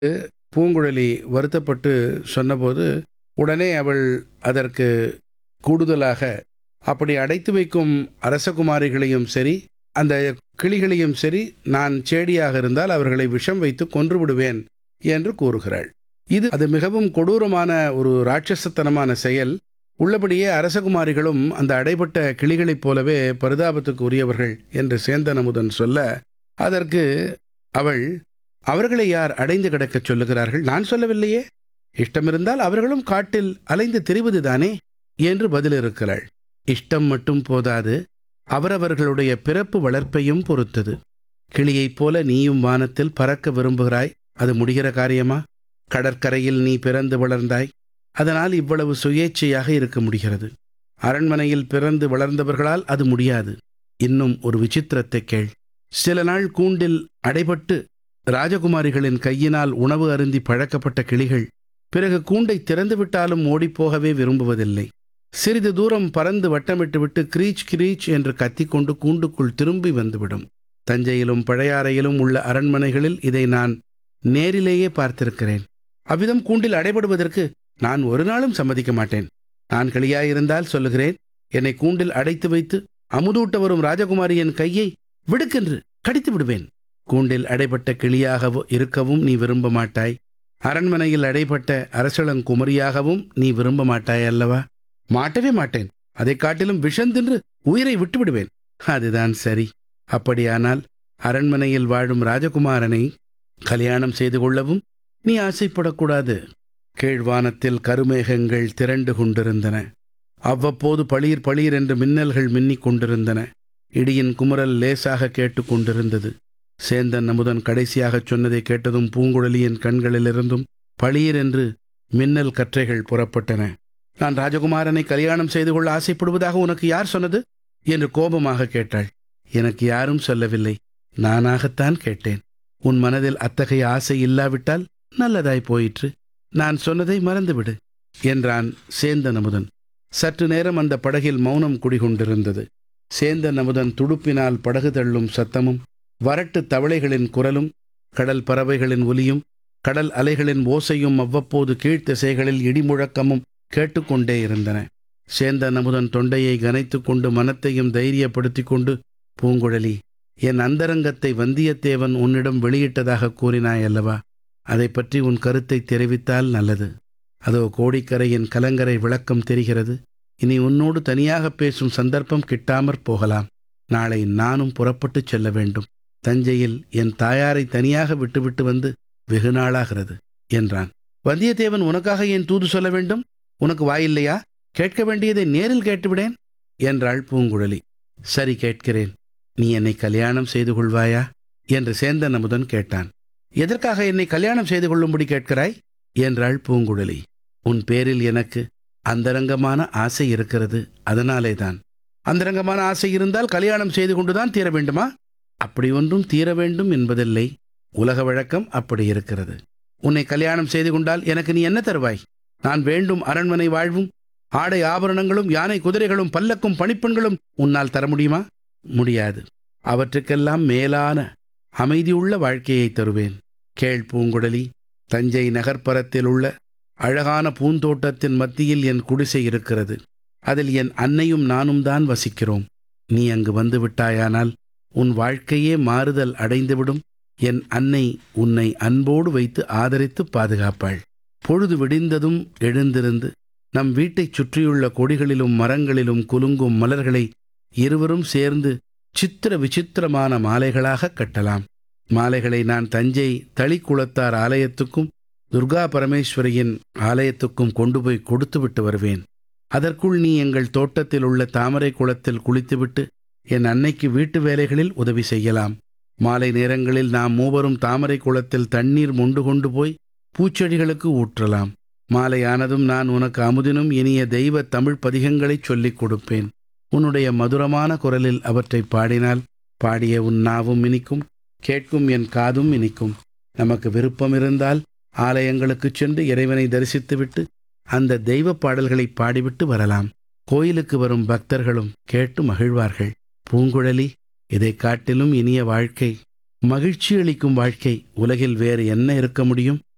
பூங்குழலி வருத்தப்பட்டு சொன்னபோது உடனே அவள் அதற்கு கூடுதலாக அப்படி அடைத்து வைக்கும் அரசகுமாரிகளையும் சரி அந்த கிளிகளையும் சரி நான் சேடியாக இருந்தால் அவர்களை விஷம் வைத்து கொன்று விடுவேன் என்று கூறுகிறாள் இது அது மிகவும் கொடூரமான ஒரு ராட்சசத்தனமான செயல் உள்ளபடியே அரசகுமாரிகளும் அந்த அடைபட்ட கிளிகளைப் போலவே பரிதாபத்துக்கு உரியவர்கள் என்று சேந்தன் அமுதன் சொல்ல அதற்கு அவள் அவர்களை யார் அடைந்து கிடக்கச் சொல்லுகிறார்கள் நான் சொல்லவில்லையே இஷ்டமிருந்தால் அவர்களும் காட்டில் அலைந்து திரிவதுதானே என்று பதிலிருக்கிறாள் இஷ்டம் மட்டும் போதாது அவரவர்களுடைய பிறப்பு வளர்ப்பையும் பொறுத்தது கிளியைப் போல நீயும் வானத்தில் பறக்க விரும்புகிறாய் அது முடிகிற காரியமா கடற்கரையில் நீ பிறந்து வளர்ந்தாய் அதனால் இவ்வளவு சுயேச்சையாக இருக்க முடிகிறது அரண்மனையில் பிறந்து வளர்ந்தவர்களால் அது முடியாது இன்னும் ஒரு விசித்திரத்தை கேள் சில நாள் கூண்டில் அடைபட்டு ராஜகுமாரிகளின் கையினால் உணவு அருந்தி பழக்கப்பட்ட கிளிகள் பிறகு கூண்டை திறந்துவிட்டாலும் ஓடிப்போகவே விரும்புவதில்லை சிறிது தூரம் பறந்து வட்டமிட்டுவிட்டு கிரீச் கிரீச் என்று கத்திக்கொண்டு கூண்டுக்குள் திரும்பி வந்துவிடும் தஞ்சையிலும் பழையாறையிலும் உள்ள அரண்மனைகளில் இதை நான் நேரிலேயே பார்த்திருக்கிறேன் அவ்விதம் கூண்டில் அடைபடுவதற்கு நான் ஒரு நாளும் சம்மதிக்க மாட்டேன் நான் கிளியாயிருந்தால் சொல்லுகிறேன் என்னை கூண்டில் அடைத்து வைத்து அமுதூட்ட வரும் ராஜகுமாரியின் கையை விடுக்கென்று கடித்து விடுவேன் கூண்டில் அடைபட்ட கிளியாகவோ இருக்கவும் நீ விரும்ப மாட்டாய் அரண்மனையில் அடைபட்ட அரசளங்குமரியாகவும் நீ விரும்ப மாட்டாய் அல்லவா மாட்டவே மாட்டேன் அதைக் காட்டிலும் விஷந்தின்று உயிரை விட்டுவிடுவேன் அதுதான் சரி அப்படியானால் அரண்மனையில் வாழும் ராஜகுமாரனை கல்யாணம் செய்து கொள்ளவும் நீ ஆசைப்படக்கூடாது கீழ்வானத்தில் கருமேகங்கள் திரண்டு கொண்டிருந்தன அவ்வப்போது பளீர் பளீர் என்று மின்னல்கள் மின்னிக் கொண்டிருந்தன இடியின் குமுறல் லேசாக கேட்டு கொண்டிருந்தது சேந்தன் அமுதன் கடைசியாகச் சொன்னதை கேட்டதும் பூங்குழலியின் கண்களிலிருந்தும் பளீர் என்று மின்னல் கற்றைகள் புறப்பட்டன நான் ராஜகுமாரனை கல்யாணம் செய்து கொள்ள ஆசைப்படுவதாக உனக்கு யார் சொன்னது என்று கோபமாக கேட்டாள் எனக்கு யாரும் சொல்லவில்லை நானாகத்தான் கேட்டேன் உன் மனதில் அத்தகைய ஆசை இல்லாவிட்டால் நல்லதாய் போயிற்று நான் சொன்னதை மறந்துவிடு என்றான் சேந்தன் அமுதன் சற்று நேரம் அந்த படகில் மௌனம் குடிகொண்டிருந்தது சேந்தன் அமுதன் துடுப்பினால் படகு தள்ளும் சத்தமும் வரட்டு தவளைகளின் குரலும் கடல் பறவைகளின் ஒலியும் கடல் அலைகளின் ஓசையும் அவ்வப்போது கீழ்த்திசைகளில் இடிமுழக்கமும் கேட்டுக்கொண்டே இருந்தன சேந்தன் அமுதன் தொண்டையை கனைத்து கொண்டு மனத்தையும் தைரியப்படுத்தி கொண்டு பூங்குழலி என் அந்தரங்கத்தை வந்தியத்தேவன் உன்னிடம் வெளியிட்டதாக கூறினாய் அல்லவா அதை பற்றி உன் கருத்தை தெரிவித்தால் நல்லது அதோ கோடிக்கரையின் கலங்கரை விளக்கம் தெரிகிறது இனி உன்னோடு தனியாக பேசும் சந்தர்ப்பம் கிட்டாமற் போகலாம் நாளை நானும் புறப்பட்டுச் செல்ல வேண்டும் தஞ்சையில் என் தாயாரை தனியாக விட்டுவிட்டு வந்து வெகு நாளாகிறது என்றான் வந்தியத்தேவன் உனக்காக ஏன் தூது சொல்ல வேண்டும் உனக்கு வாயில்லையா கேட்க வேண்டியதை நேரில் கேட்டுவிடேன் என்றாள் பூங்குழலி சரி கேட்கிறேன் நீ என்னை கல்யாணம் செய்து கொள்வாயா என்று சேந்தன் அமுதன் கேட்டான் எதற்காக என்னை கல்யாணம் செய்து கொள்ளும்படி கேட்கிறாய் என்றாள் பூங்குழலி உன் பேரில் எனக்கு அந்தரங்கமான ஆசை இருக்கிறது அதனாலே தான் அந்தரங்கமான ஆசை இருந்தால் கல்யாணம் செய்து கொண்டுதான் தீர வேண்டுமா அப்படி ஒன்றும் தீர வேண்டும் என்பதில்லை உலக வழக்கம் அப்படி இருக்கிறது உன்னை கல்யாணம் செய்து கொண்டால் எனக்கு நீ என்ன தருவாய் நான் வேண்டும் அரண்மனை வாழ்வும் ஆடை ஆபரணங்களும் யானை குதிரைகளும் பல்லக்கும் பணிப்பெண்களும் உன்னால் தர முடியுமா முடியாது அவற்றுக்கெல்லாம் மேலான அமைதியுள்ள வாழ்க்கையை தருவேன் கேள் பூங்குழலி தஞ்சை நகர்ப்புறத்தில் உள்ள அழகான பூந்தோட்டத்தின் மத்தியில் என் குடிசை இருக்கிறது அதில் என் அன்னையும் நானும் தான் வசிக்கிறோம் நீ அங்கு வந்து விட்டாயானால் உன் வாழ்க்கையே மாறுதல் அடைந்துவிடும் என் அன்னை உன்னை அன்போடு வைத்து ஆதரித்து பாதுகாப்பாள் பொழுது விடிந்ததும் எழுந்திருந்து நம் வீட்டைச் சுற்றியுள்ள கொடிகளிலும் மரங்களிலும் குலுங்கும் மலர்களை இருவரும் சேர்ந்து சித்திர விசித்திரமான மாலைகளாக கட்டலாம் மாலைகளை நான் தஞ்சை தளிக்குளத்தார் ஆலயத்துக்கும் துர்கா பரமேஸ்வரியின் ஆலயத்துக்கும் கொண்டு போய் கொடுத்துவிட்டு வருவேன் அதற்குள் நீ எங்கள் தோட்டத்தில் உள்ள தாமரை குளத்தில் குளித்துவிட்டு என் அன்னைக்கு வீட்டு வேலைகளில் உதவி செய்யலாம் மாலை நேரங்களில் நாம் மூவரும் தாமரை குளத்தில் தண்ணீர் மொண்டு கொண்டு போய் பூச்செடிகளுக்கு ஊற்றலாம் மாலையானதும் நான் உனக்கு அமுதினும் இனிய தெய்வ தமிழ் பதிகங்களைச் சொல்லிக் கொடுப்பேன் உன்னுடைய மதுரமான குரலில் அவற்றை பாடினால் பாடிய உன் நாவும் இனிக்கும் கேட்கும் என் காதும் இனிக்கும் நமக்கு விருப்பம் இருந்தால் ஆலயங்களுக்குச் சென்று இறைவனை தரிசித்துவிட்டு அந்த தெய்வ பாடல்களை பாடிவிட்டு வரலாம் கோயிலுக்கு வரும் பக்தர்களும் கேட்டு மகிழ்வார்கள் பூங்குழலி இதைக் காட்டிலும் இனிய வாழ்க்கை மகிழ்ச்சி அளிக்கும் வாழ்க்கை உலகில் வேறு என்ன இருக்க முடியும்